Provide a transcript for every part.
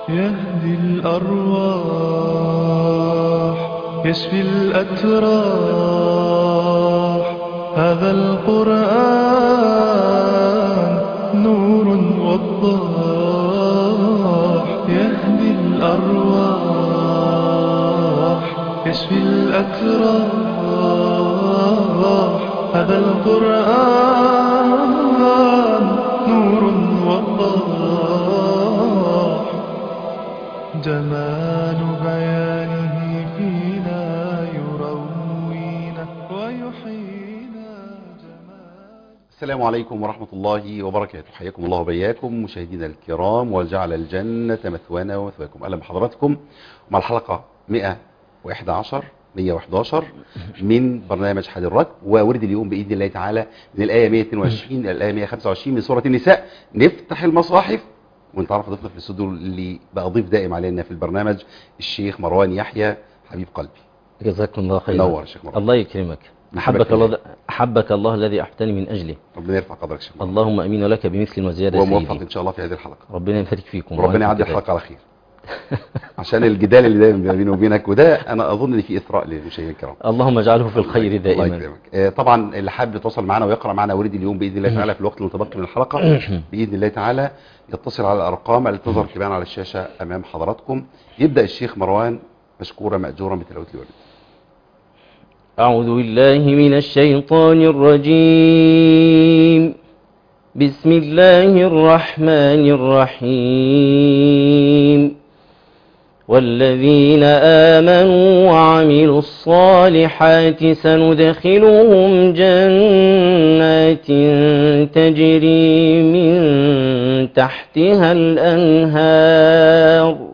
يهدي الأرواح يشفي الأتراح هذا القرآن نور وضاح يهدي الأرواح يشفي الأتراح هذا القرآن نور وضاح جمال بيانه فينا يروينا ويحيينا جمال السلام عليكم ورحمة الله وبركاته حياكم الله وبياكم مشاهدينا الكرام وجعل الجنة مثوانا ومثواكم أهلا بحضراتكم مع الحلقة 111 111 من برنامج حاد الركب وورد اليوم بإذن الله تعالى من الآية 122 إلى الآية 125 من سورة النساء نفتح المصاحف ونتعرف ضيفنا في الاستوديو اللي بقى ضيف دائم علينا في البرنامج الشيخ مروان يحيى حبيب قلبي جزاكم الله خيرا نور يا شيخ مروان الله يكرمك نحبك أحبك الله. الله, أحبك الله الذي أحبتني من أجله ربنا يرفع قدرك يا شيخ مروان اللهم أمين ولك بمثل وزيادة يا وموفق سيدي إن شاء الله في هذه الحلقة ربنا يبارك فيكم وربنا وأنتم يعدي كذلك. الحلقة على خير عشان الجدال اللي دايما بيني وبينك وده انا اظن ان في اثراء للمشاهدين الكرام اللهم اجعله في الخير الله دائما يكرمك آه، طبعا اللي حابب يتواصل معنا ويقرا معنا ورد اليوم باذن الله تعالى في الوقت المتبقي من الحلقه باذن الله تعالى يتصل على الارقام التي تظهر كمان على الشاشه امام حضراتكم يبدا الشيخ مروان مشكورا ماجورا بتلاوه الورد أعوذ بالله من الشيطان الرجيم بسم الله الرحمن الرحيم والذين آمنوا وعملوا الصالحات سندخلهم جنات تجري من تحتها الأنهار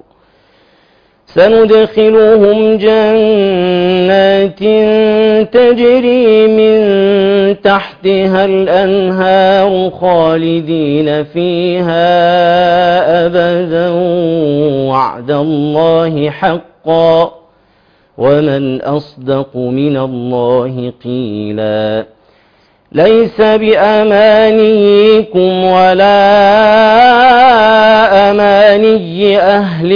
سندخلهم جنات تجري من تحتها الأنهار خالدين فيها أبدا وعد الله حقا ومن أصدق من الله قيلا ليس بأمانيكم ولا أماني أهل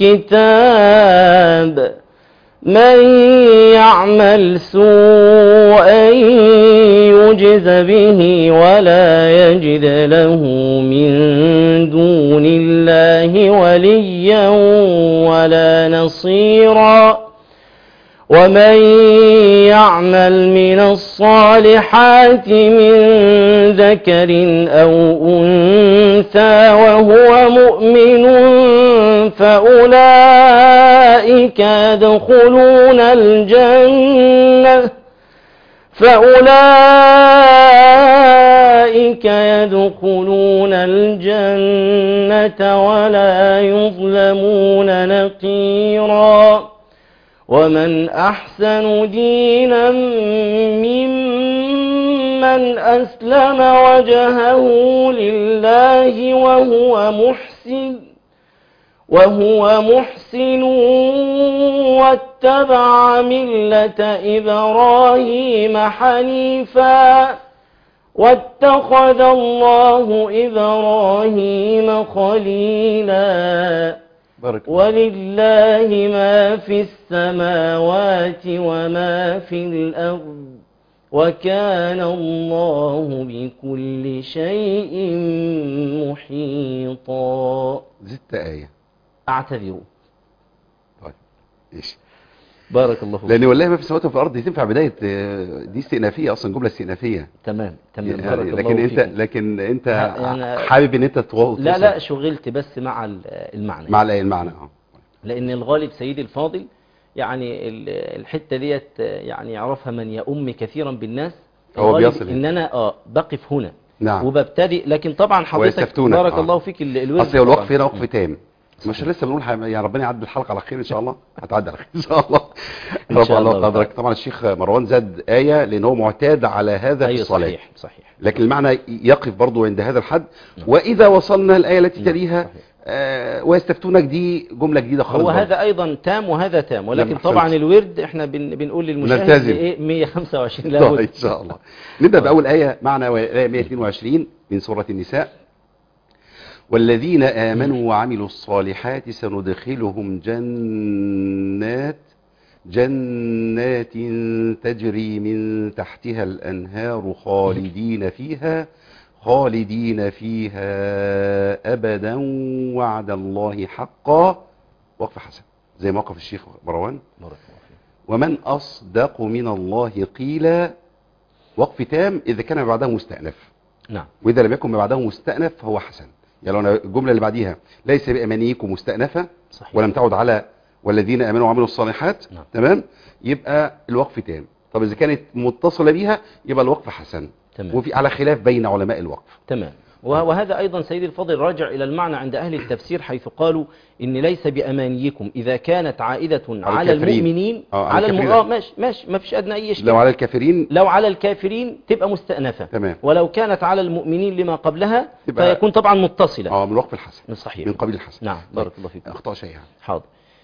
الكتاب من يعمل سوءا يجز به ولا يجد له من دون الله وليا ولا نصيرا ومن يعمل من الصالحات من ذكر أو أنثى وهو مؤمن فأولئك يدخلون الجنة فأولئك يدخلون الجنة ولا يظلمون نقيراً ومن أحسن دينا ممن أسلم وجهه لله وهو محسن وهو محسن واتبع ملة إبراهيم حنيفا واتخذ الله إبراهيم خليلا بارك الله ولله ما في السماوات وما في الأرض وكان الله بكل شيء محيطا زدت آية أعتذر طيب ايش بارك الله فيك لان والله ما في السماوات وفي الارض دي تنفع بدايه آه، دي استئنافيه اصلا جمله استئنافيه تمام تمام يعني بارك الله لكن انت فيكم. لكن انت يعني- حابب ان انت تو- لا توصل لا شغلت بس مع ال- المعنى مع الايه المعنى اه لأن الغالب سيدي الفاضل يعني ال- الحتة ديت يعني يعرفها من يؤم كثيرا بالناس هو الغالب بيصل إن أنا آه بقف هنا نعم وببتدئ لكن طبعا حضرتك ويستفتونك، بارك آه. الله فيك ال- الورد اصل هو الوقف طبعاً. هنا وقف تام مش لسه بنقول ح- يا ربنا يعدي الحلقه على خير ان شاء الله هتعدي على خير ان شاء الله إن رفع شاء الله الله قدرك طبعا الشيخ مروان زاد ايه لان هو معتاد على هذا في أيوة الصلاه صحيح صحيح لكن المعنى يقف برضو عند هذا الحد واذا وصلنا الايه التي نعم، تليها صحيح. آه ويستفتونك دي جمله جديده خالص هو برضو. هذا أيضا تام وهذا تام ولكن نعم، طبعا أحسنت. الورد احنا بن بنقول للمشاهد نلتزم. إيه 125 طيب لابد ان شاء الله نبدا باول ايه معنى ايه 122 من سوره النساء والذين آمنوا وعملوا الصالحات سندخلهم جنات جنات تجري من تحتها الأنهار خالدين فيها خالدين فيها أبدا وعد الله حقا وقف حسن زي موقف الشيخ مروان بارك الله فيك ومن أصدق من الله قيلا وقف تام إذا كان بعده مستأنف نعم وإذا لم يكن بعده مستأنف فهو حسن يعني لو أنا الجملة اللي بعديها ليس بأمانيكم مستأنفة صحيح ولم تعد على والذين آمنوا وعملوا الصالحات نعم. تمام يبقى الوقف تام طب إذا كانت متصلة بيها يبقى الوقف حسن تمام وفي على خلاف بين علماء الوقف تمام وه- وهذا أيضا سيدي الفاضل راجع إلى المعنى عند أهل التفسير حيث قالوا إن ليس بأمانيكم إذا كانت عائدة على الكافرين. المؤمنين آه، على على الم... الكافرين. آه ماشي ماشي ما فيش أدنى أي إشكال لو على الكافرين لو على الكافرين تبقى مستأنفة تمام ولو كانت على المؤمنين لما قبلها تبقى- فيكون طبعا متصلة اه من الوقف الحسن صحيح من قبيل الحسن نعم بارك الله فيكم اخطاء شيئا حاضر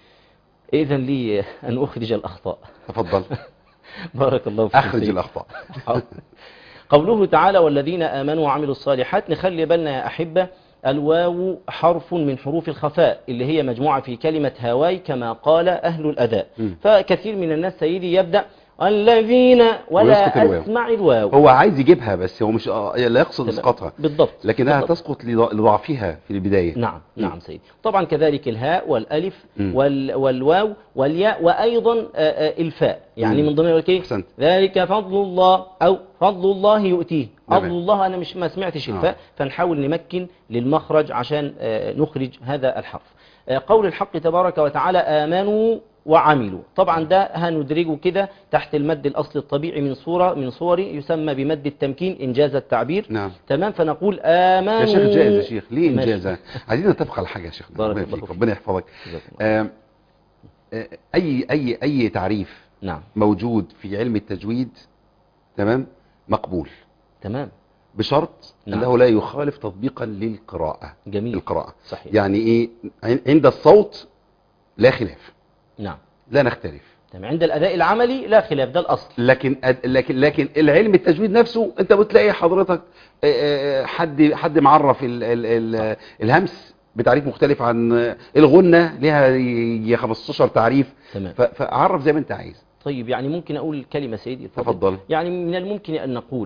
إذا لي أن أخرج الأخطاء تفضل بارك الله فيكم اخرج سيدي. الاخطاء حاضر. قوله تعالى والذين آمنوا وعملوا الصالحات نخلي بالنا يا أحبة الواو حرف من حروف الخفاء اللي هي مجموعة في كلمة هاواي كما قال أهل الأداء مم. فكثير من الناس سيدي يبدأ الذين ويسقط ولا الواو. أسمع الواو هو عايز يجيبها بس هو مش آه، لا يقصد تمام. اسقاطها بالضبط لكنها بالضبط. تسقط لض- لضعفها في البداية نعم نعم سيدي طبعا كذلك الهاء والالف مم. وال والواو والياء وايضا آه، آه، الفاء يعني مم. من ضمن ذلك إيه؟ أحسنت. ذلك فضل الله او فضل الله يؤتيه تمام. فضل الله انا مش ما سمعتش آه. الفاء فنحاول نمكن للمخرج عشان آه، نخرج هذا الحرف آه، قول الحق تبارك وتعالى امنوا وعملوا طبعا ده هندرجه كده تحت المد الاصلي الطبيعي من صوره من صور يسمى بمد التمكين انجاز التعبير نعم تمام فنقول امنوا يا شيخ جائز يا شيخ ليه ماشي. انجازها عايزين نتفق على حاجه يا شيخ بارك ربنا الله يفيك فيك. ربنا يحفظك جزاكم الله. آم، آه، اي اي اي تعريف نعم موجود في علم التجويد تمام مقبول تمام بشرط نعم. انه لا يخالف تطبيقا للقراءه جميل القراءه صحيح يعني ايه عن- عند الصوت لا خلاف نعم لا نختلف تمام عند الأداء العملي لا خلاف ده الأصل لكن أد- لكن لكن العلم التجويد نفسه انت بتلاقي حضرتك آه، آه، حد حد معرف ال ال ال الهمس بتعريف مختلف عن الغنه ليها يجي 15 تعريف تمام ف- فعرف زي ما انت عايز طيب يعني ممكن أقول كلمة سيدي الفاضل تفضل يعني من الممكن أن نقول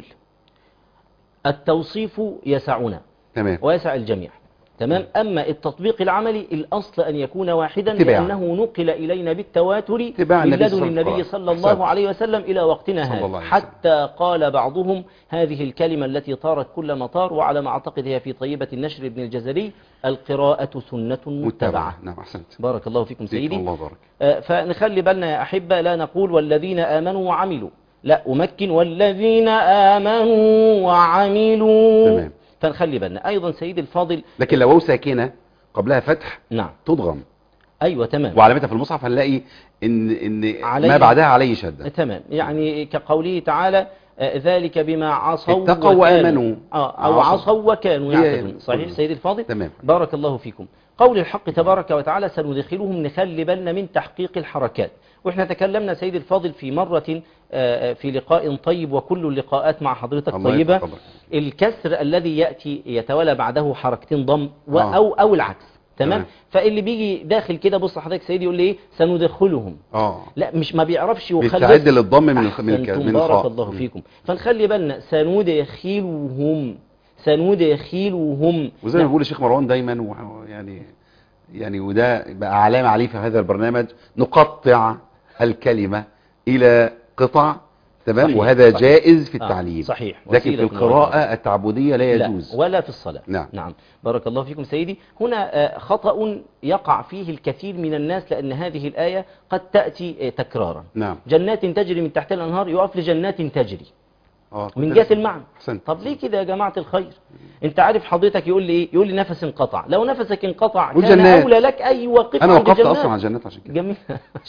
التوصيف يسعنا تمام ويسع الجميع تمام أما التطبيق العملي الأصل أن يكون واحدا اتباعا. لأنه نقل إلينا بالتواتر اتباعا من النبي صلى لدن الله عليه النبي وسلم. صلى الله أحسنت. عليه وسلم إلى وقتنا صلى الله هذا عليه وسلم. حتى قال بعضهم هذه الكلمة التي طارت كل مطار وعلى ما أعتقد هي في طيبة النشر ابن الجزري القراءة سنة متبعة متبعه نعم احسنت بارك الله فيكم فيك سيدي الله بارك آه، فنخلي بالنا يا أحبة لا نقول والذين آمنوا وعملوا لا أمكن والذين آمنوا وعملوا تمام. فنخلي بالنا أيضا سيدي الفاضل لكن لو واو ساكنه قبلها فتح نعم تضغم أيوة تمام وعلامتها في المصحف هنلاقي ان ان عليه- ما بعدها عليه شده تمام يعني كقوله تعالى آه، ذلك بما عصوا اتقوا وكانوا- وآمنوا. آه أو عصوا. عصوا وكانوا هي- يعتدون صحيح كله. سيدي الفاضل تمام بارك الله فيكم قول الحق تبارك وتعالى سندخلهم نخلي بالنا من تحقيق الحركات واحنا تكلمنا سيدي الفاضل في مرة آه، في لقاء طيب وكل اللقاءات مع حضرتك الله طيبة يتقبل. الكسر الذي يأتي يتولى بعده حركتين ضم و آه. أو أو العكس تمام تمام. فاللي بيجي داخل كده بص حضرتك سيدي يقول لي ايه سندخلهم اه لا مش ما بيعرفش يخلص بيستعد للضم من الخ- من الك- أحسنتم، من بارك الخاء الله مم. فيكم فنخلي بالنا سندخلهم سندخلهم وزي ما لا، بيقول الشيخ مروان دايما و- يعني يعني وده بقى علامه عليه في هذا البرنامج نقطع الكلمه الى قطع تمام صحيح، وهذا صحيح. جائز في آه، التعليم صحيح لكن في وسيلة القراءه التعبديه لا لا يجوز ولا في الصلاة نعم. نعم بارك الله فيكم سيدي هنا آه، خطأ يقع فيه الكثير من الناس لأن هذه الآية قد تأتي آه، تكرارا نعم جنات تجري من تحتها الأنهار يقف لجنات تجري اه من جهة المعنى احسنت طب ليه كده يا جماعة الخير انت عارف حضرتك يقول لي ايه يقول لي نفس انقطع لو نفسك انقطع كان والجنات. اولى لك اي وقف انا عند وقفت جنات. اصلا على الجنات عشان كده جميل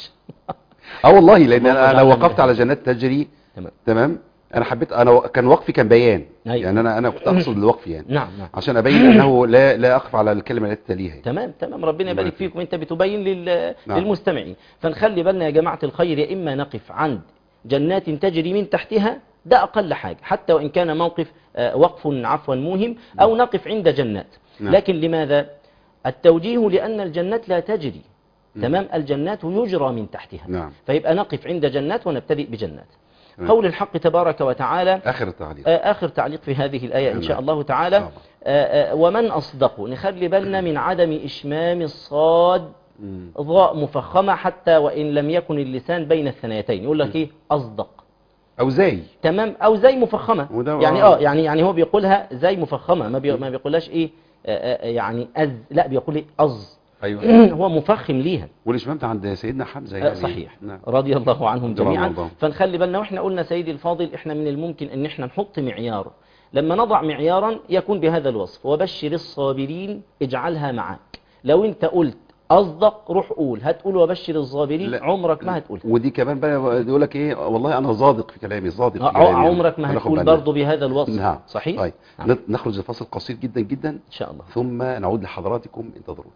اه والله لان اللهم انا أنا اجعلنا وقفت من على جنات تجري تمام تمام انا حبيت انا و- كان وقفي كان بيان أيوة. يعني انا انا كنت اقصد الوقف يعني نعم نعم عشان ابين انه لا لا اقف على الكلمه التي تليها يعني. تمام تمام ربنا الله يبارك يكرمك. فيكم انت بتبين لل... نعم. للمستمعين فنخلي بالنا يا جماعة الخير يا إما نقف عند جنات تجري من تحتها ده أقل حاجة حتى وإن كان موقف آه، وقف عفوا موهم أو نقف عند جنات نعم. لكن لماذا التوجيه لأن الجنات لا تجري تمام الجنات يجرى من تحتها نعم. فيبقى نقف عند جنات ونبتدئ بجنات تمام. قول الحق تبارك وتعالى اخر التعليق آه، آخر تعليق في هذه الآية إن شاء نعم. الله تعالى طبعا. آه، آه، ومن أصدق نخلي بالنا من عدم إشمام الصاد مم. ضاء مفخمة حتى وإن لم يكن اللسان بين الثنايتين يقول لك إيه أصدق او زي تمام أو زي مفخمة وده- يعني آه. آه يعني يعني هو بيقولها زي مفخمة ما, بي ما بيقولهاش إيه آه، آه، يعني أز لا بيقول إيه أز ايوه هو مفخم ليها والاشمام ده عند سيدنا حمزه آه، يعني صحيح نعم رضي الله عنهم رضي الله جميعا عنهم. فنخلي بالنا واحنا قلنا سيدي الفاضل احنا من الممكن ان احنا نحط معيار لما نضع معيارا يكون بهذا الوصف وبشر الصابرين اجعلها معاك لو انت قلت اصدق روح قول هتقول وبشر الصابرين لا. عمرك ما هتقول ودي كمان بقى يقول لك ايه والله انا صادق في كلامي صادق في ع- كلامي عمرك ما هناخد هتقول بالنا. برضه بهذا الوصف نعم صحيح طيب نعم. نت- نخرج لفاصل قصير جدا جدا ان شاء الله ثم نعود لحضراتكم انتظرونا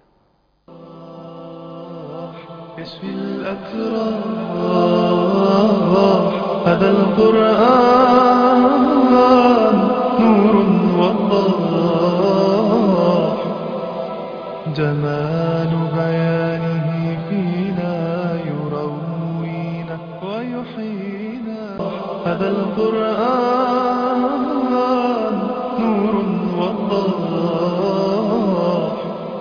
يشفي الأتراح هذا القرآن نور وضاح جمال بيانه فينا يروينا ويحيينا هذا القرآن نور وضاح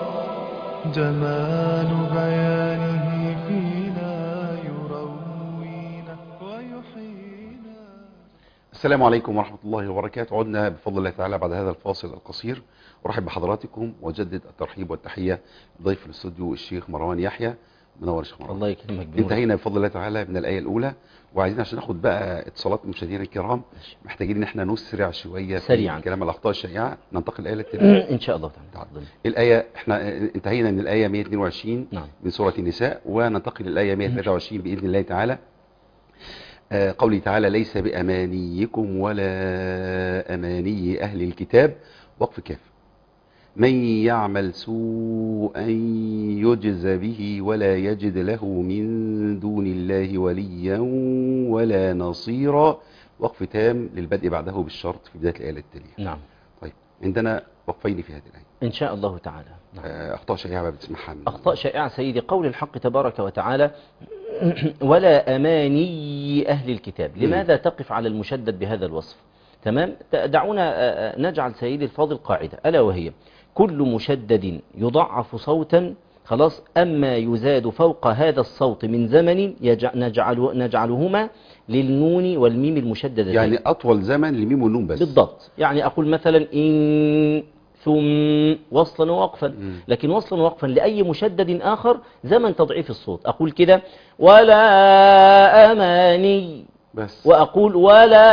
جمال بيانه فينا يروينا ويحيينا السلام عليكم ورحمة الله وبركاته عدنا بفضل الله تعالى بعد هذا الفاصل القصير أرحب بحضراتكم وأجدد الترحيب والتحية ضيف الاستوديو الشيخ مروان يحيى منور يا شيخ مروان الله يكرمك بنور انتهينا بفضل الله تعالى من الآية الأولى وعايزين عشان ناخد بقى اتصالات المشاهدين الكرام محتاجين ان احنا نسرع شوية في سريعاً. كلام الأخطاء الشائعة ننتقل الآية التالية ان شاء الله تعالى تعال. تفضل. الآية احنا انتهينا من الآية 122 نعم من سورة النساء وننتقل للآية 123 بإذن الله تعالى آه، قوله تعالى ليس بأمانيكم ولا أماني أهل الكتاب وقف كاف من يعمل سوءا يجز به ولا يجد له من دون الله وليا ولا نصيرا وقف تام للبدء بعده بالشرط في بداية الآية التالية نعم طيب عندنا وقفين في هذه الآية ان شاء الله تعالى نعم. آه، أخطاء شائعة بقى بتسمعها من- أخطاء شائعة سيدي قول الحق تبارك وتعالى ولا أماني أهل الكتاب لماذا تقف على المشدد بهذا الوصف تمام دعونا آه، آه، نجعل سيدي الفاضل قاعدة ألا وهي كل مشدد يضعف صوتا خلاص أما يزاد فوق هذا الصوت من زمن يجع- نجعل نجعلهما للنون والميم المشددتين يعني أطول زمن لميم والنون بس بالضبط يعني أقول مثلا إن ثم وصلا ووقفا مم. لكن وصلا ووقفا لأي مشدد آخر زمن تضعيف الصوت أقول كده ولا أماني بس وأقول ولا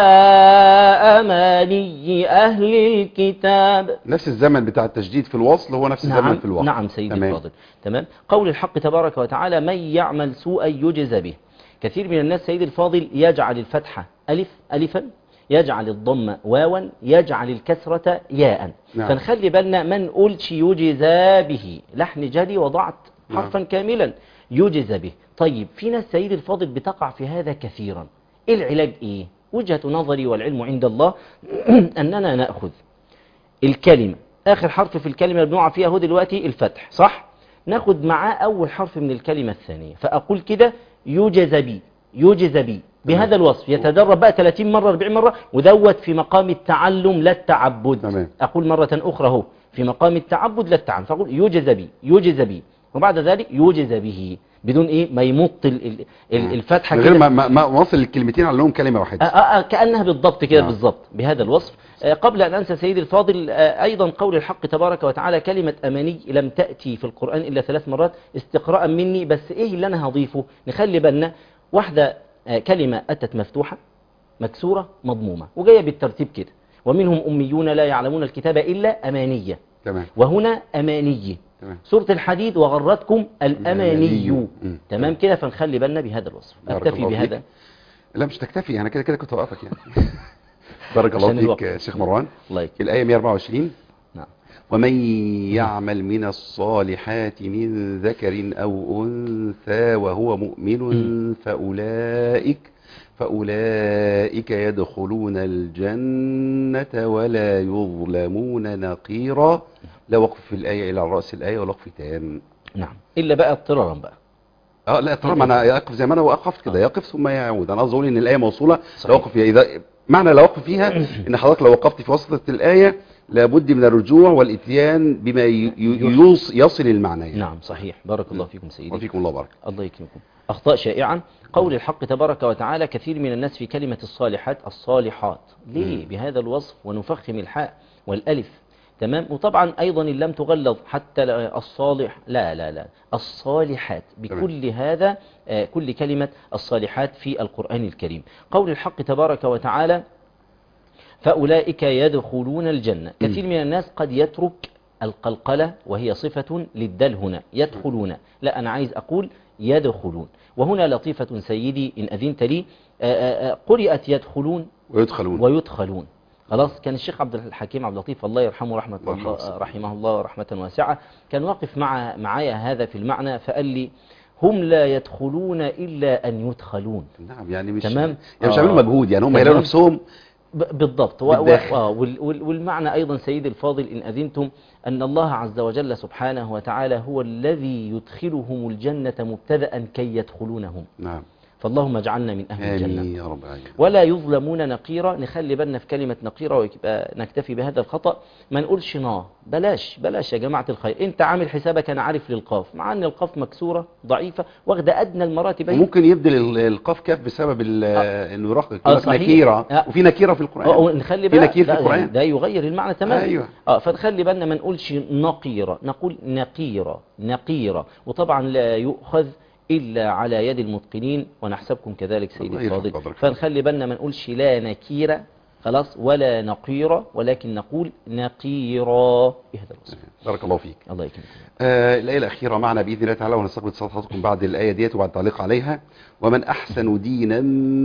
أماني أهل الكتاب نفس الزمن بتاع التشديد في الوصل هو نفس الزمن نعم في الوقت نعم سيدي تمام. الفاضل تمام قول الحق تبارك وتعالى من يعمل سوءا يجز به كثير من الناس سيدي الفاضل يجعل الفتحة ألف ألفا يجعل الضم واوا يجعل الكسرة ياء نعم. فنخلي بالنا ما نقولش يجزى به لحن جدي وضعت نعم. حرفا كاملا يجزى به طيب في ناس سيدي الفاضل بتقع في هذا كثيرا إيه العلاج ايه وجهة نظري والعلم عند الله أننا نأخذ الكلمة آخر حرف في الكلمة اللي بنقع فيها هو دلوقتي الفتح صح ناخد معاه أول حرف من الكلمة الثانية فأقول كده يوجز بي يوجز بي بهذا الوصف يتدرب بقى 30 مرة 40 مرة ودوت في مقام التعلم لا التعبد تمام. أقول مرة أخرى هو في مقام التعبد لا التعلم فأقول يوجز بي يوجز بي وبعد ذلك يوجز به بدون إيه ما يمط ال- ال- ال- الفتحة من غير كده ما, ما, ما وصل الكلمتين على لهم كلمة آه واحدة آه آه كأنها بالضبط كده نعم. بالضبط بهذا الوصف آه قبل أن أنسى سيدي الفاضل آه أيضا قول الحق تبارك وتعالى كلمة أماني لم تأتي في القرآن إلا ثلاث مرات استقراء مني بس إيه اللي أنا هضيفه نخلي بالنا واحدة آه كلمة أتت مفتوحة مكسورة مضمومة وجاية بالترتيب كده ومنهم أميون لا يعلمون الكتاب إلا أمانية تمام وهنا أماني تمام سورة الحديد وغرتكم الأماني مم. تمام كده فنخلي بالنا بهذا الوصف بارك أكتفي الله بهذا فيك. لا مش تكتفي انا كده كده كنت وقفك يعني بارك الله عشان فيك الوقت. يا شيخ مروان الله يكرمك الآية 124 نعم ومن يعمل من الصالحات من ذكر أو أنثى وهو مؤمن فأولئك فأولئك يدخلون الجنة ولا يظلمون نقيرا لا وقف في الآية إلى رأس الآية ولا وقف تام نعم إلا بقى اضطرارا بقى اه لا طالما انا يقف زي ما انا وقفت كده يقف ثم يعود انا قصدي اقول ان الايه موصوله صحيح. لا وقف فيها اذا معنى لا وقف فيها ان حضرتك لو وقفت في وسط الايه لابد من الرجوع والاتيان بما ي- ي- يوص يصل المعنى يعني. نعم صحيح بارك الله فيكم سيدي وفيكم الله بارك الله يكرمكم أخطاء شائعا قول الحق تبارك وتعالى كثير من الناس في كلمة الصالحات الصالحات ليه مم. بهذا الوصف ونفخم الحاء والألف تمام وطبعا أيضا إن لم تغلظ حتى لا- الصالح لا لا لا الصالحات بكل هذا آه، كل كلمة الصالحات في القرآن الكريم قول الحق تبارك وتعالى فأولئك يدخلون الجنة كثير من الناس قد يترك القلقلة وهي صفة للدل هنا يدخلون لا أنا عايز أقول يدخلون وهنا لطيفة سيدي إن أذنت لي آه، آه، آه، قرئت يدخلون ويدخلون ويدخلون خلاص كان الشيخ عبد الحكيم عبد اللطيف الله يرحمه رحمة الله يرحمه. الله رحمه الله رحمة واسعة كان واقف مع معايا هذا في المعنى فقال لي هم لا يدخلون إلا أن يدخلون نعم يعني مش تمام. يعني مش آه. عاملين مجهود يعني هم تمام. يلاقوا نفسهم ب- بالضبط و- و- بالداخل. آه، وال- وال- والمعنى أيضا سيدي الفاضل إن أذنتم أن الله عز وجل سبحانه وتعالى هو الذي يدخلهم الجنة مبتدأ كي يدخلونهم نعم فاللهم اجعلنا من أهل الجنة امين يا رب العالمين ولا يظلمون نقيرا نخلي بالنا في كلمة نقيرة ويبقى نكتفي بهذا الخطأ ما نقولش نا بلاش بلاش يا جماعة الخير انت عامل حسابك انا عارف للقاف مع ان القاف مكسورة ضعيفة واخدة ادنى المراتب أهي. وممكن يبدل ال- القاف كاف بسبب ال- انه يرقق آه، يقول لك صحيح. نكيره آه. وفي نكيره في اه القران نخلي في بالنا نكير في لا، القرآن. ده يغير المعنى تماما أيوة. اه فنخلي بالنا ما نقولش نقيرة نقول نقيرة نقيرة وطبعا لا يؤخذ إلا على يد المتقنين ونحسبكم كذلك سيدي الله يرحم الفاضل قدرك. فنخلي بالنا ما نقولش لا نكيرة خلاص ولا نقيرة ولكن نقول نقيرة بهذا الوصف بارك الله فيك الله يكرمك آه الآية الأخيرة معنا بإذن الله تعالى ونستقبل اتصالات حضراتكم بعد الآية ديت وبعد التعليق عليها ومن أحسن دينا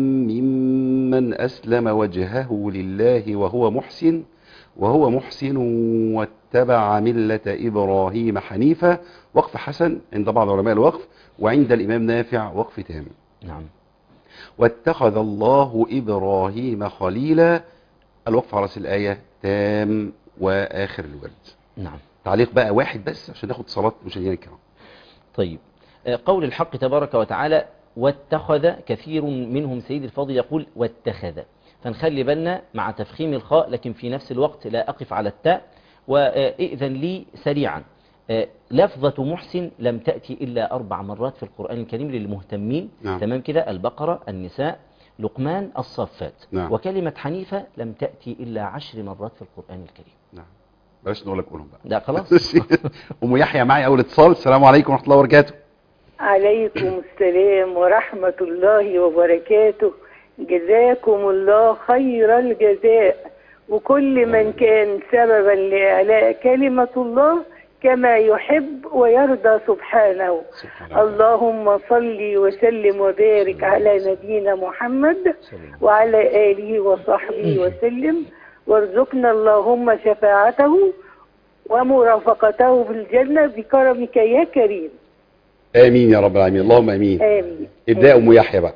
ممن أسلم وجهه لله وهو محسن وهو محسن واتبع ملة إبراهيم حنيفا وقف حسن عند بعض علماء الوقف وعند الإمام نافع وقف تام نعم واتخذ الله إبراهيم خليلا الوقف على رأس الآية تام وآخر الورد نعم تعليق بقى واحد بس عشان ناخد صلاة مشاهدينا الكرام طيب آه، قول الحق تبارك وتعالى واتخذ كثير منهم سيد الفاضل يقول واتخذ فنخلي بالنا مع تفخيم الخاء لكن في نفس الوقت لا أقف على التاء وإذن لي سريعا آه، لفظة محسن لم تأتي إلا أربع مرات في القرآن الكريم للمهتمين نعم. تمام كده البقرة النساء لقمان الصفات نعم. وكلمة حنيفة لم تأتي إلا عشر مرات في القرآن الكريم نعم بلاش نقول لك قولهم بقى ده خلاص ام يحيى معي اول اتصال السلام عليكم ورحمه الله وبركاته عليكم السلام ورحمة الله وبركاته جزاكم الله خير الجزاء وكل من كان سببا لإعلاء كلمة الله كما يحب ويرضى سبحانه سبحان الله. اللهم صل وسلم وبارك على نبينا محمد وعلى آله وصحبه وسلم وارزقنا اللهم شفاعته ومرافقته في الجنة بكرمك يا كريم امين يا رب العالمين اللهم امين آمين ابدا ام يحيى بقى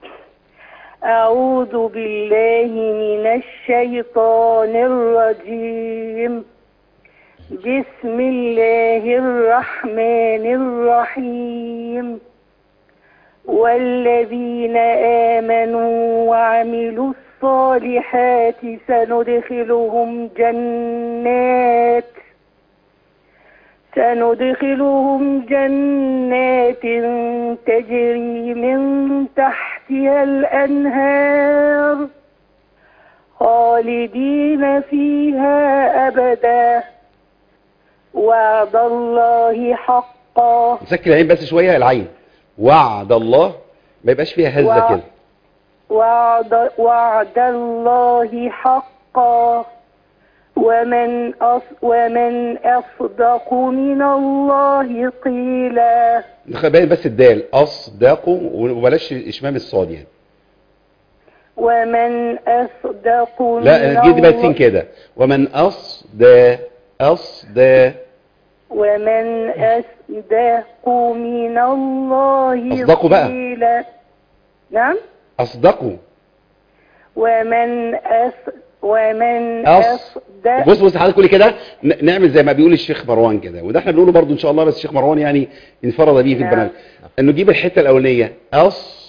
أعوذ بالله من الشيطان الرجيم بسم الله الرحمن الرحيم والذين آمنوا وعملوا الصالحات سندخلهم جنات سندخلهم جنات تجري من تحتها الأنهار خالدين فيها أبدا وعد الله حقا نسكر العين بس شويه العين وعد الله ما يبقاش فيها هزه وع- كده وعد, وعد الله حقا ومن أص ومن أصدق من الله قيلا نخلي باين بس الدال اصدقوا وبلاش اشمام الصاد يعني ومن أصدق من لا دي بقى سين الله كده ومن اصدى اصدى ومن أصدق من الله أصدقوا بقى. قيلا نعم اصدقوا ومن أص ومن أص أصدق بص بص حضرتك كل كده ن- نعمل زي ما بيقول الشيخ مروان كده وده احنا بنقوله برضو ان شاء الله بس الشيخ مروان يعني انفرد به في نعم. البرنامج انه نجيب الحته الاولانيه اص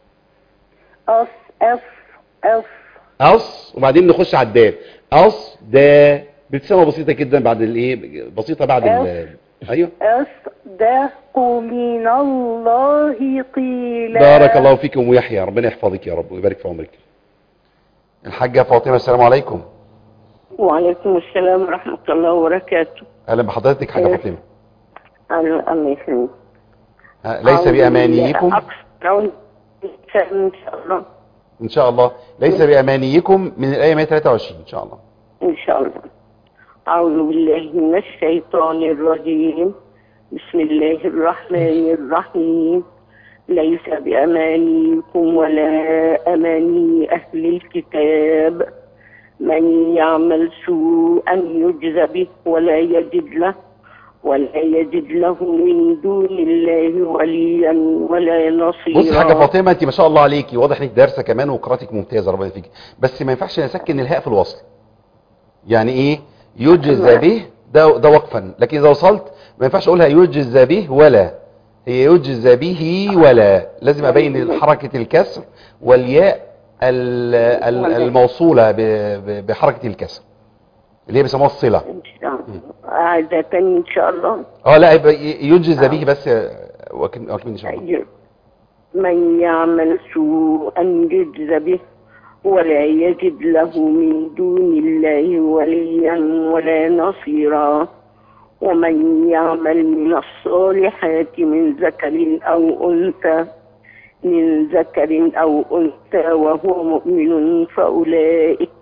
أص أص أص أص وبعدين نخش على الدال أص دا بابتسامة بسيطة جدا بعد الايه بسيطة بعد ال ايوه أصدق من الله قيلا بارك الله فيكم ويحيى ربنا يحفظك يا رب ويبارك في عمرك الحاجة فاطمة السلام عليكم وعليكم السلام ورحمة الله وبركاته اهلا بحضرتك حاجة إيه. فاطمة الله الله يسلمك ها، ليس بأمانيكم أقصد إن شاء الله ان شاء الله ليس بأمانيكم من الآية 123 ان شاء الله إن شاء الله أعوذ بالله من الشيطان الرجيم بسم الله الرحمن الرحيم ليس بأمانيكم ولا أماني أهل الكتاب من يعمل سوءا يجز به ولا يجد له ولا يجد له من دون الله وليا ولا نصيرا بص حاجة فاطمة انت ما شاء الله عليكي واضح انك دارسة كمان وقراءتك ممتازة ربنا يفيك بس ما ينفعش نسكن الهاء في الوصل يعني ايه يجزى به ده ده وقفا لكن اذا وصلت ما ينفعش اقولها يجزى به ولا هي يجزى به ولا لازم ابين حركة الكسر والياء ال- ال- الموصولة ب- ب- بحركة الكسر اللي هي بيسموها الصلة إن شاء الله عادة إن شاء الله اه لا يبقى ي- يجزى به بس آه، وكم وكم ان شاء الله من يعمل سوءا يجز به ولا يجد له من دون الله وليا ولا نصيرا ومن يعمل من الصالحات من ذكر أو أنثى من ذكر أو أنثى وهو مؤمن فأولئك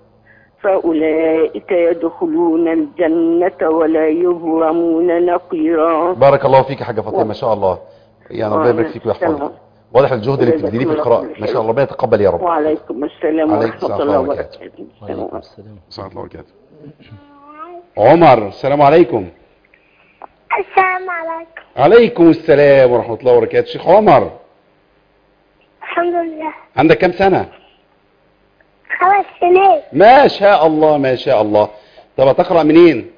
فأولئك يدخلون الجنة ولا يظلمون نقيرا بارك الله فيك يا حاجة فاطمة ما شاء الله يعني ربنا يبارك فيك ويحفظك تمام. واضح الجهد اللي بتبذليه في القراءة ما شاء الله ربنا يتقبل يا رب وعليكم السلام عليكم ورحمة السلام الله ورحمة الله وبركاته وعليكم السلام ورحمة الله وبركاته عمر السلام عليكم السلام عليكم عليكم السلام ورحمة الله وبركاته شيخ عمر الحمد لله عندك كام سنة خمس سنين ما شاء الله ما شاء الله طب تقرأ منين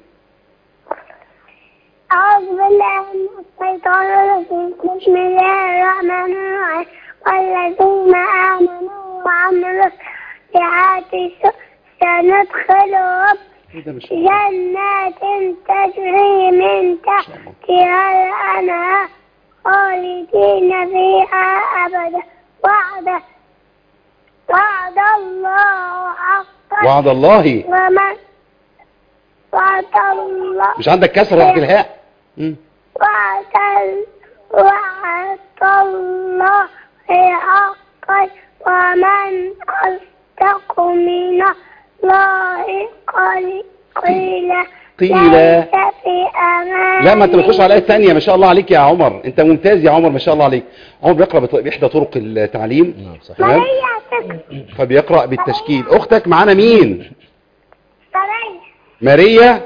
أعوذ بالله من الشيطان الرجيم بسم الله الرحمن الرحيم والذين آمنوا وعملوا الصالحات س- سندخلهم إيه ده ما شاء الله جنات تجري من تحتها الأنهار خالدين فيها أبدا وعد وعد الله حقا وعد الله ومن وعد الله مش عندك كسر تحت الهاء مم. وعد ال- وعد الله حقا ومن أصدق من الله قلي- قيلا قيلا. ليس في أمان لا ما انت بتخش على الآية الثانية ما شاء الله عليك يا عمر انت ممتاز يا عمر ما شاء الله عليك عمر بيقرأ بط- بإحدى طرق التعليم نعم صحيح تمام مريم تك- فبيقرأ بالتشكيل اختك معانا مين مريم ماريا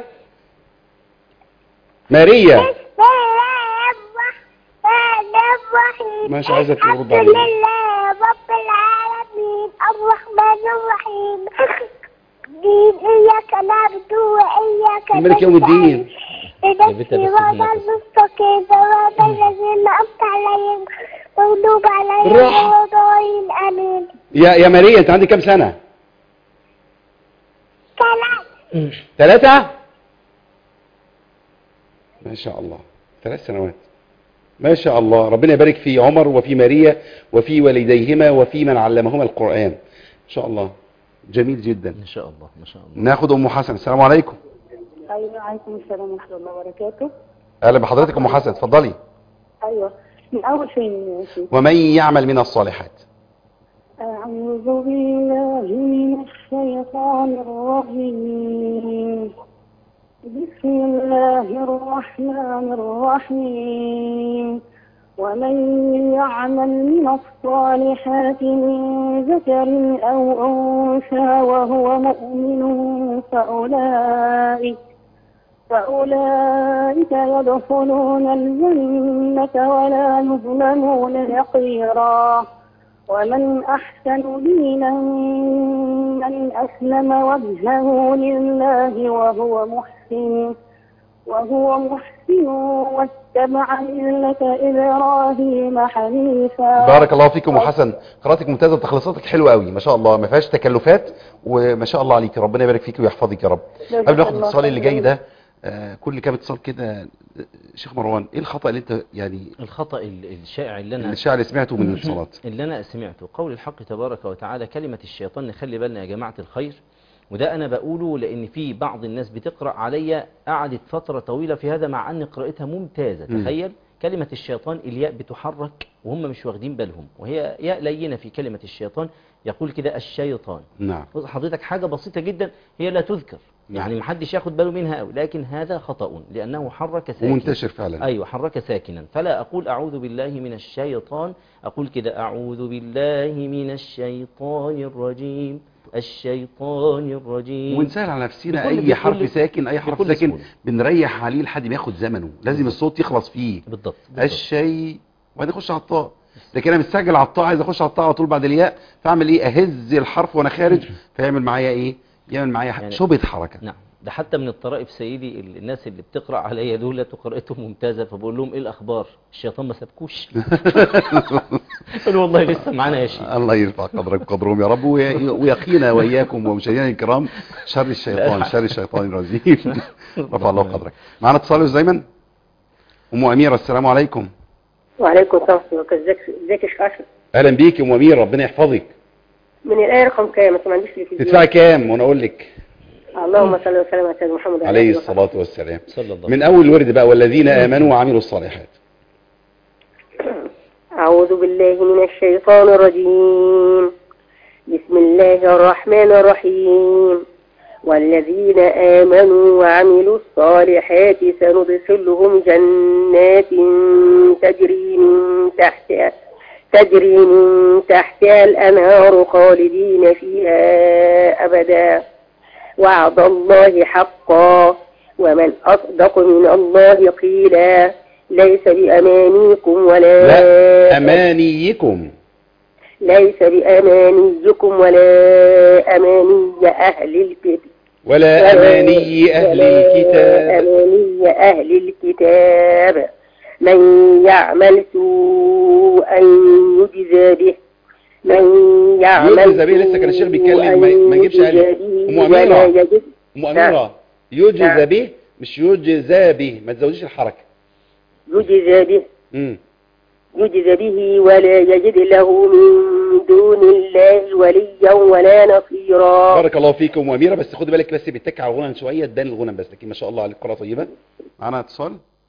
ماريا بسم الله الرحمن الرحيم ماشي، عايزة ترد الحمد عليا. لله رب العالمين الرحمن الرحيم دين إياك نعبد وإياك مالك يوم الدين. اهدنا يا بنت يا الصراط بس ابنك. المستقيم صراط الذين أنعمت عليهم مغضوب عليهم بالراحة. ولا الضالين آمين يا يا ماريا انت عندك كام سنة كلام ثلاثة ما شاء الله ثلاث سنوات ما شاء الله ربنا يبارك في عمر وفي ماريا وفي والديهما وفي من علمهما القرآن ان شاء الله جميل جدا ان شاء الله ما شاء الله ناخد ام حسن السلام عليكم أيوة عليكم السلام ورحمة الله وبركاته اهلا بحضرتك ام حسن اتفضلي أيوة من أول فين يا شيخ ومن يعمل من الصالحات أعوذ بالله من الشيطان الرجيم بسم الله الرحمن الرحيم ومن يعمل من الصالحات من ذكر أو أنثى وهو مؤمن فأولئك فأولئك يدخلون الجنة ولا يظلمون نقيرا ومن أحسن دينا من أسلم وجهه لله وهو محسن وهو محسن واتبع ملة إبراهيم حنيفا بارك الله فيكم وحسن قراءتك ممتازه وتخليصاتك حلوه قوي ما شاء الله ما فيهاش تكلفات وما شاء الله عليك ربنا يبارك فيك ويحفظك يا رب جزاك قبل ما ناخد الله الاتصال اللي خيراً. جاي ده آه، كل كام اتصال كده آه، شيخ مروان ايه الخطا اللي انت يعني الخطأ ال- الشائع اللي أنا الشعر اللي سمعته من الاتصالات اللي أنا سمعته قول الحق تبارك وتعالى كلمة الشيطان نخلي بالنا يا جماعة الخير وده أنا بقوله لأن في بعض الناس بتقرأ عليا قعدت فترة طويلة في هذا مع أن قراءتها ممتازة مم. تخيل كلمة الشيطان الياء بتحرك وهم مش واخدين بالهم وهي ياء لينة في كلمة الشيطان يقول كده الشيطان نعم بص حضرتك حاجة بسيطة جدا هي لا تذكر نعم. يعني محدش ياخد باله منها قوي لكن هذا خطأ لأنه حرك ساكن ومنتشر فعلا أيوة حرك ساكنا فلا أقول أعوذ بالله من الشيطان أقول كده أعوذ بالله من الشيطان الرجيم الشيطان الرجيم ونسهل على نفسنا بكل- اي حرف بكل- ساكن اي حرف بكل ساكن سهولة. بنريح عليه لحد ما ياخد زمنه لازم الصوت يخلص فيه بالضبط, بالضبط. الشيء وبعدين اخش على الطاء لكن انا مستعجل على الطاء عايز اخش على الطاء على طول بعد الياء فاعمل ايه اهز الحرف وانا خارج فيعمل معايا ايه يعمل معايا يعني- شبهه حركه نعم ده حتى من الطرائف سيدي ال- الناس اللي بتقرأ عليا دول قراءتهم ممتازة فبقول لهم ايه الأخبار الشيطان ما سابكوش قالوا والله لسه معانا يا شيخ الله يرفع قدرك وقدرهم يا رب وي- ويقينا واياكم ومشاهدينا الكرام شر الشيطان شر الشيطان الرجيم رفع الله قدرك معانا اتصال يا أستاذ ايمن ام اميره السلام عليكم وعليكم السلام ورحمة الله ازيك ازيك يا شيخ اشرف اهلا بيك يا ام اميره ربنا يحفظك من الآية رقم كام بس ما عنديش تلفزيون تدفعي كام وانا اقول لك اللهم صل وسلم على سيدنا محمد وعلى عليه آله وصحبه. الصلاه والسلام صلى الله من اول ورد بقى والذين امنوا وعملوا الصالحات أعوذ بالله من الشيطان الرجيم بسم الله الرحمن الرحيم والذين آمنوا وعملوا الصالحات سندخلهم جنات تجري من تحتها تجري من تحتها الأنهار خالدين فيها أبدا وعد الله حقا ومن أصدق من الله قيلا ليس بأمانيكم ولا لا امانيكم ليس بأمانيكم ولا أماني أهل الكتاب ولا اماني اهل الكتاب أماني أهل الكتاب من يعمل سوءا يجزى به من يعمل يجزى به لسه كان الشيخ بيتكلم ما- سوءاً ما يجيبش يجزى ألف. به أم أميرة. ولا يجد ام اميره يجزى نعم. به مش يجزى به ما تزوديش الحركه يجزى به امم يجزى به ولا يجد له من دون الله وليا ولا نصيرا بارك الله فيكم ام اميره بس خدي بالك بس بيتك على الغنى شويه تبان الغنى بس لكن ما شاء الله عليك قراءه طيبه معانا اتصال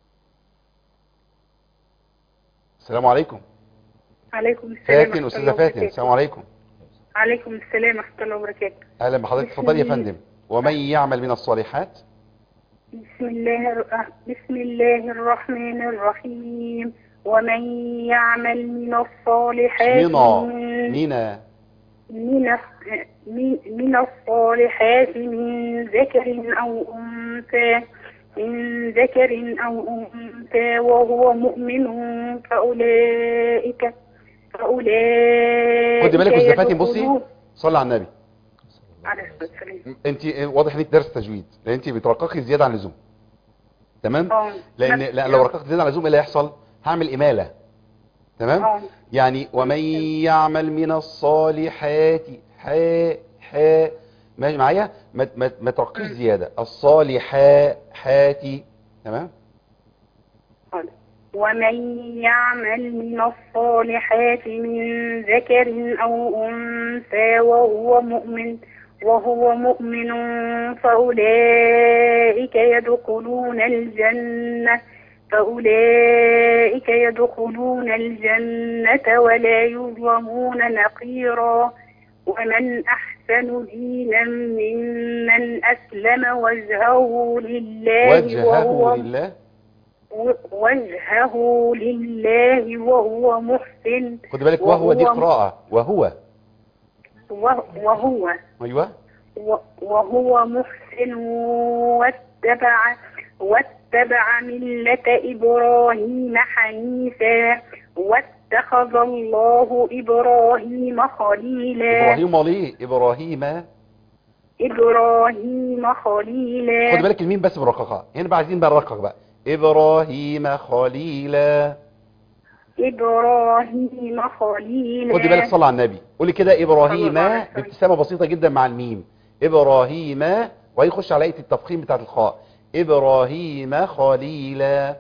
السلام عليكم عليكم السلام فاتن ورحمة استاذه الله فاتن وبركاته. السلام عليكم عليكم السلام ورحمة الله وبركاته اهلا بحضرتك بسم اتفضلي يا الله. فندم ومن يعمل من الصالحات بسم الله الر- بسم الله الرحمن الرحيم ومن يعمل من الصالحات منا من مينا من الص- من من الصالحات من ذكر أو أنثى من ذكر أو أنثى وهو مؤمن فأولئك فأولئك خدي بالك استاذه فاتن بصي يدخلون- صلي على النبي عليه الصلاة والسلام انت واضح انك درس تجويد لان انت بترققي زياده عن اللزوم تمام اه لان لا لو رققت زياده عن اللزوم ايه اللي هيحصل هعمل اماله تمام اه يعني ومن يعمل من الصالحات حاء حاء ماشي معايا ما ما ما ترقيش زياده الصالحات حاتي تمام قال ومن يعمل من الصالحات من ذكر أو أنثى وهو مؤمن وهو مؤمن فأولئك يدخلون الجنة فأولئك يدخلون الجنة ولا يظلمون نقيرا ومن أحسن دينا ممن أسلم وجهه لله وجهه وهو لله وجهه لله وهو محسن خد بالك وهو دي وهو- قراءه وهو وه- وهو ايوه و- وهو محسن واتبع واتبع ملة إبراهيم حنيفا واتخذ الله إبراهيم خليلا ابراهيم ليه ابراهيم إبراهيم خد خليلا بالك الميم بس مرققه هنا بقى عايزين بقى نرقق بقى ابراهيم خليلا إبراهيم خليلا خد بالك صلى على النبي قولي كده ابراهيم صلى الله عليه وسلم. بابتسامه بسيطه جدا مع الميم ابراهيم وهيخش على ايه التفخيم بتاعت الخاء ابراهيم خليلا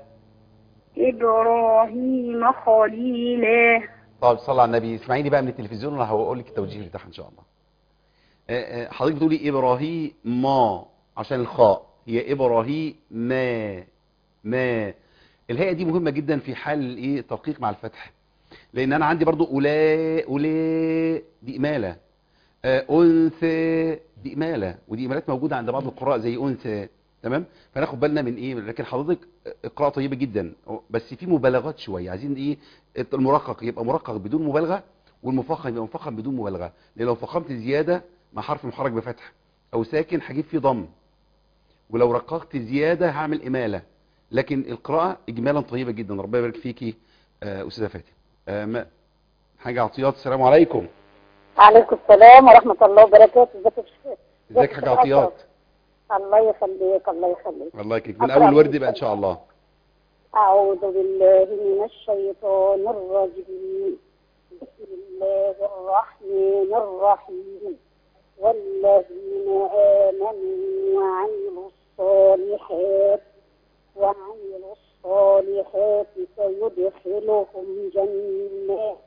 إبراهيم خليلا طب صلى على النبي اسمعيني بقى من التلفزيون وانا هقول لك التوجيه بتاعها ان شاء الله آه، آه، حضرتك بتقولي ابراهيم ما عشان الخاء هي ابراهيم ما ما الهيئه دي مهمه جدا في حال ايه الترقيق مع الفتح لان انا عندي برضو اولا اولا دي اماله آه، انثى دي اماله ودي امالات موجوده عند بعض القراء زي انثى تمام فناخد بالنا من ايه لكن حضرتك قراءه طيبه جدا بس في مبالغات شويه عايزين ايه المرقق يبقى مرقق بدون مبالغه والمفخم يبقى مفخم بدون مبالغه لان لو فخمت زياده مع حرف محرك بفتح او ساكن هجيب فيه ضم ولو رققت زياده هعمل اماله لكن القراءه اجمالا طيبه جدا ربنا يبارك فيكي آه، استاذه فاتن آه، ما- حاجه عطيات السلام عليكم عليكم السلام ورحمة الله وبركاته ازيك يا شيخ ازيك حاجه عطيات الله يخليك الله يخليك الله يكرمك من أقرأ اول ورد من بقى ان شاء الله أعوذ بالله من الشيطان الرجيم بسم الله الرحمن الرحيم والذين آمنوا وعملوا الصالحات وعملوا الصالحات سيدخلهم جنات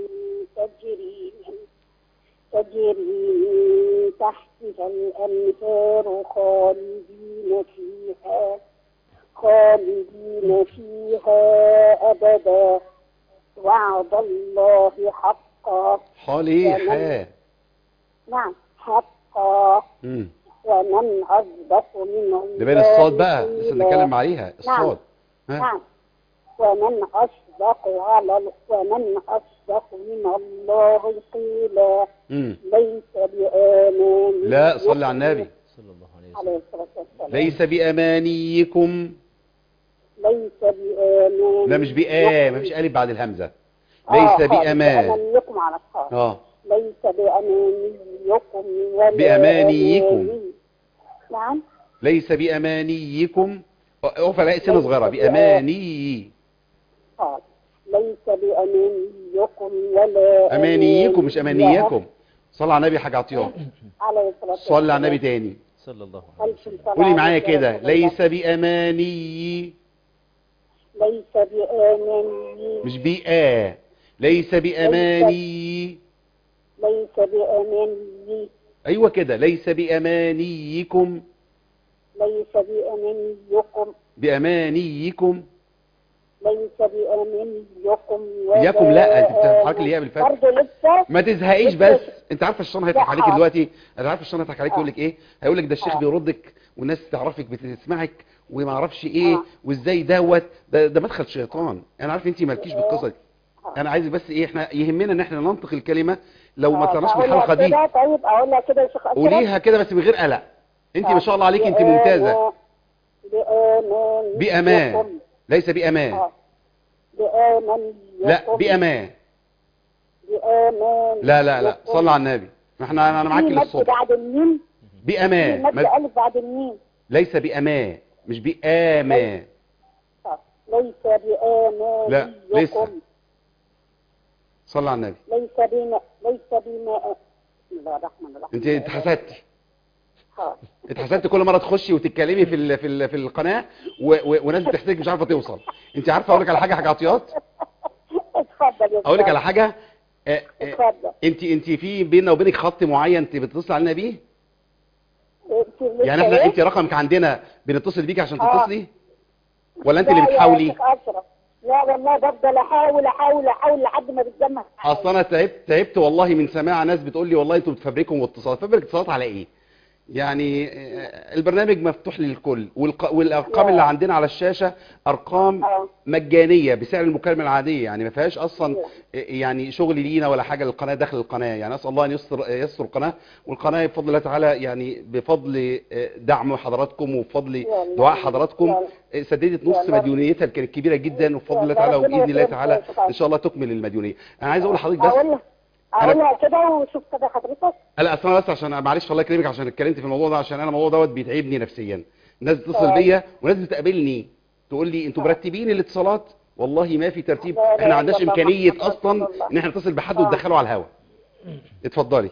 تجري من تجري من تحتها الأنهار خالدين فيها خالدين فيها أبدا وعد الله حقا صالحا نعم حقا امم ومن أصدق من الله ده بين الصاد بقى لسه قيلا. بنتكلم عليها الصاد ها نعم ومن أصدق على ومن أصدق من الله قيلا امم ليس بآمان لا صلي على النبي صلى الله عليه وسلم عليه الصلاة والسلام ليس بامانيكم ليس بآمان لا مش بآ مفيش الف بعد الهمزه آه، ليس خالص، بامان بأمانيكم على الصاد اه ليس بأمانيكم ولا بأمانيكم. أماني. نعم ليس بامانيكم اقف الاقي سنه صغيره باماني قال ليس بأمانيكم ولا امانيكم مش أماني امانيكم صلى على النبي حاجه عطيات عليه الصلاة والسلام صلى على النبي تاني صلى الله عليه ألف وسلم صلاة قولي معايا على كده رسول الله. ليس باماني ليس بأماني مش بآ ليس باماني ليس بأماني ايوه كده ليس بامانيكم ليس بأمانيكم بامانيكم ليس بأمانيكم ولا إياكم لا، أنت بتتحرك الياء بالفتح. برضه لسه ما تزهقيش بس انت عارفه الشيطان هيضحك عليك لا. دلوقتي انا عارف الشيطان هيضحك عليك آه. يقول لك ايه هيقول لك ده الشيخ آه. بيردك والناس تعرفك بتسمعك وما اعرفش ايه آه. وازاي دوت ده, ده مدخل شيطان انا عارف انت مالكيش بالقصه دي آه. انا عايز بس ايه احنا يهمنا ان احنا ننطق الكلمه لو ما آه، طلعناش من أقولها الحلقه دي كده طيب أقولها كده يا شيخ أشرف قوليها كده بس من غير قلق انت ما شاء الله عليك انت بأمان- ممتازه بأمان بامان ليس بامان آه. بأمان لا بامان بأمان لا لا لا صلى على النبي ما احنا انا معاكي في مد للصبح بعد الميم في بامان مد ما- ألف بعد الميم ليس بامان مش بامان آه. ليس بآمانيكم لا، لسه. صلى على النبي ليس بما ليس بما بسم الله الرحمن الرحيم انت اتحسدتي آه. اتحسدتي كل مره تخشي وتتكلمي في ال في ال في القناه و و وناس بتحسدك مش عارفه توصل انت عارفه اقول لك على حاجه حاجه عطيات اتفضل يا اقول لك أستاذ. على حاجه اه، اه، اتفضل انت انت في بيننا وبينك خط معين انت بتتصل علينا بيه انت لسه يعني احنا إيه؟ انت رقمك عندنا بنتصل بيك عشان اه. تتصلي ولا انت لا اللي يا بتحاولي شيخ أشرف. لا والله بفضل احاول احاول احاول لحد ما بتجمع اصل انا تعبت تعبت والله من سماع ناس بتقول لي والله انتوا بتفبركوا اتصالات فبرك اتصالات على ايه يعني آه، البرنامج مفتوح للكل والق- والارقام نعم. اللي عندنا على الشاشه ارقام اه مجانيه بسعر المكالمه العاديه يعني ما فيهاش اصلا يعني شغل لينا ولا حاجه للقناه داخل القناه يعني اسال الله ان يستر يستر القناه والقناه بفضل الله تعالى يعني بفضل دعم حضراتكم وبفضل يلا. دعاء حضراتكم يلا. سددت نص يلا. مديونيتها اللي كانت كبيره جدا وبفضل الله يلا. تعالى ربنا وباذن الله يكرمك تعالى يا شيخ عبد. ان شاء الله تكمل المديونيه انا عايز اقول لحضرتك بس اقول اقولها كده وشوف كده حضرتك لا اصل انا بس عشان معلش الله يكرمك عشان اتكلمت في الموضوع ده عشان انا الموضوع دوت بيتعبني نفسيا الناس تتصل طيب. بيا وناس بتقابلني تقول لي انتوا طيب. مرتبين الاتصالات والله ما في ترتيب لا، لا، احنا ما عندناش لا، لا، امكانيه لا، لا، اصلا لا، لا. ان احنا نتصل بحد آه. وندخله على الهواء اتفضلي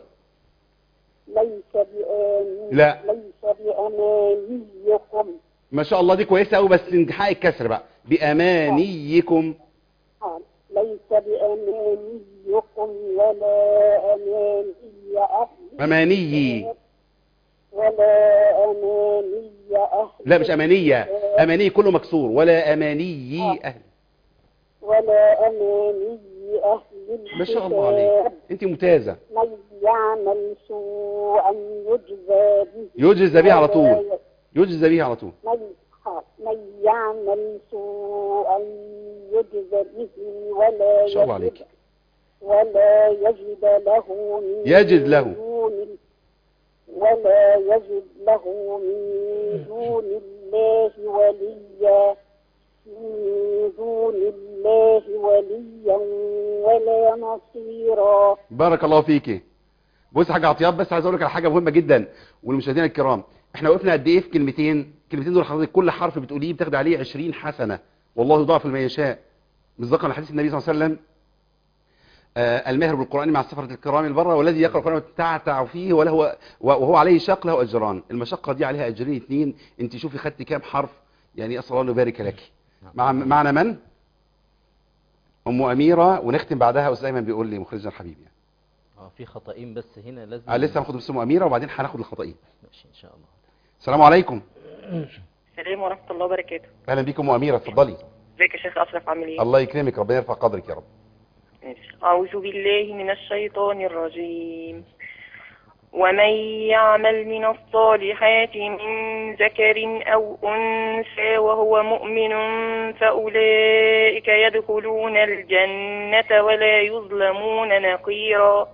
ليس بآمين لا. ليس بأمانيكم ما شاء الله دي كويسه قوي بس انتحاء الكسر بقى بامانيكم آه. ليس بأمانيكم ولا أماني أهل اماني ولا أماني أهل لا مش امانيه اماني كله مكسور ولا اماني آه. اهل ولا أماني أهل ما شاء الله الكتاب. عليك انت ممتازه من يعمل سوءا يجزى به يجزى به على طول ولا يجزى به على طول من من يعمل سوءا يجزى به ولا ما شاء الله يجد عليك. ولا يجد له من يجد له. دون ولا يجد له من دون الله وليا من دون الله وليا ولا نصيرا بارك الله فيكي بص يا حاج عطيات بس عايز اقول لك على حاجه مهمه جدا والمشاهدين الكرام احنا وقفنا قد ايه في كلمتين الكلمتين دول حضرتك كل حرف بتقوليه بتاخد عليه 20 حسنه والله يضاعف لمن يشاء مصداقا لحديث النبي صلى الله عليه وسلم آه الماهر بالقران مع السفره الكرام البره والذي يقرا القران وتعتع فيه وله وهو عليه شاق له اجران المشقه دي عليها اجرين اثنين انت شوفي خدت كام حرف يعني اسال الله ان يبارك لك مع معنا من ام اميره ونختم بعدها استاذ ايمن بيقول لي مخرجنا الحبيب يعني اه في خطأين بس هنا لازم آه لسه هاخد بس ام اميره وبعدين هناخد الخطأين ماشي ان شاء الله السلام عليكم السلام ورحمة الله وبركاته اهلا بيكم ام اميره اتفضلي ازيك يا شيخ أشرف عامل ايه؟ الله يكرمك ربنا يرفع قدرك يا رب ماشي. أعوذ بالله من الشيطان الرجيم ومن يعمل من الصالحات من ذكر أو أنثى وهو مؤمن فأولئك يدخلون الجنة ولا يظلمون نقيرا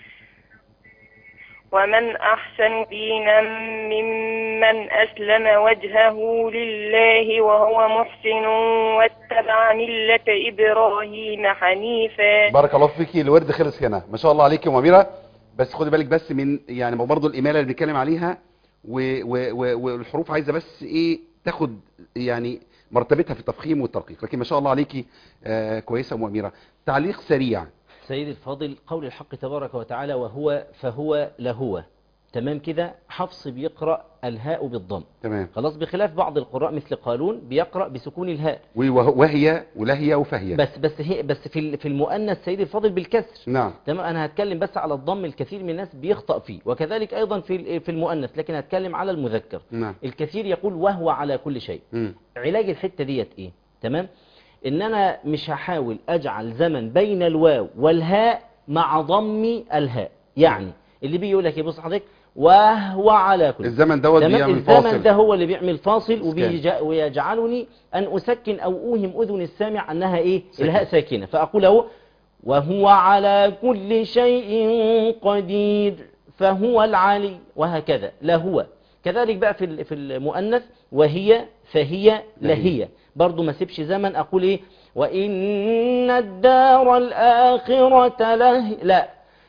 ومن أحسن دينا ممن أسلم وجهه لله وهو محسن واتبع ملة إبراهيم حنيفا بارك الله فيكي الورد خلص هنا ما شاء الله عليك يا ام اميره بس خدي بالك بس من يعني برضه الاماله اللي بنتكلم عليها و- و- و- والحروف عايزه بس ايه تاخد يعني مرتبتها في التفخيم والترقيق لكن ما شاء الله عليكي آه كويسه يا ام اميره تعليق سريع سيد الفاضل قول الحق تبارك وتعالى وهو فهو لهو تمام كده حفص بيقرأ الهاء بالضم تمام خلاص بخلاف بعض القراء مثل قالون بيقرأ بسكون الهاء وه- وهي ولهي وفهي بس بس هي بس في ال- في المؤنث سيد الفاضل بالكسر نعم تمام انا هتكلم بس على الضم الكثير من الناس بيخطأ فيه وكذلك ايضا في ال- في المؤنث لكن هتكلم على المذكر نعم الكثير يقول وهو على كل شيء مم. علاج الحتة ديت ايه تمام ان انا مش هحاول اجعل زمن بين الواو والهاء مع ضم الهاء يعني اللي بيقول لك يبص حضرتك وهو على كل الزمن دوت تمام بيعمل الزمن فاصل ده هو اللي بيعمل فاصل إسكان. وبيج- ويجعلني ان اسكن او اوهم اذن السامع انها ايه ساكنة. الهاء ساكنه فاقول اهو وهو على كل شيء قدير فهو العلي وهكذا لا هو كذلك بقى في ال- في المؤنث وهي فهي لهي برضو ما سيبش زمن اقول ايه وان الدار الاخره له لا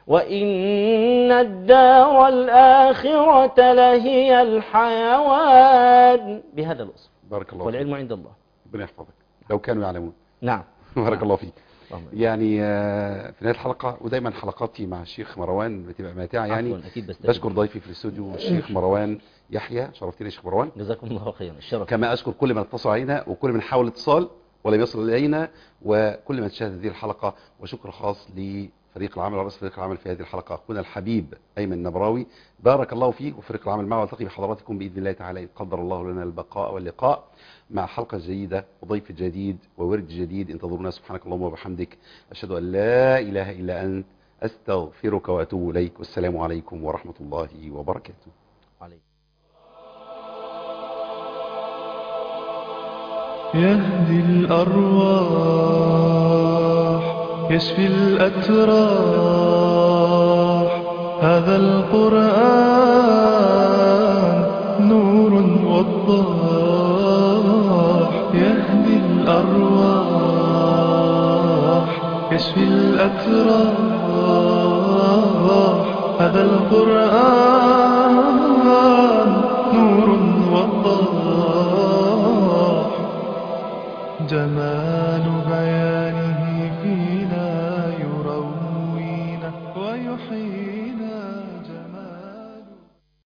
وإن الدار الآخرة لهي الحيوان بهذا الوصف بارك الله فيك والعلم عند الله ربنا يحفظك لو كانوا يعلمون نعم بارك الله فيك اللهم يعني آه، في نهايه الحلقه ودايما حلقاتي مع الشيخ مروان بتبقى ماتعه يعني عفواً، أكيد بستفيد. بشكر ضيفي في الاستوديو الشيخ مروان يحيى شرفتني يا شيخ مروان جزاكم الله خيرا الشرف كما اشكر كل من اتصل علينا وكل من حاول اتصال ولم يصل الينا وكل من شاهد هذه الحلقه وشكر خاص لفريق العمل ورئيس فريق العمل في هذه الحلقه اخونا الحبيب ايمن النبراوي بارك الله فيك وفريق العمل معه والتقي بحضراتكم باذن الله تعالى ان قدر الله لنا البقاء واللقاء مع حلقه جديده وضيف جديد وورد جديد انتظرونا سبحانك اللهم وبحمدك اشهد ان لا اله الا انت استغفرك واتوب اليك والسلام عليكم ورحمه الله وبركاته عليه يهدي الأرواح يشفي الأتراح هذا القرآن نور وضاح يهدي الأرواح يشفي الأتراح هذا القرآن نور وضاح جمال بيانه فينا يروينا ويحيينا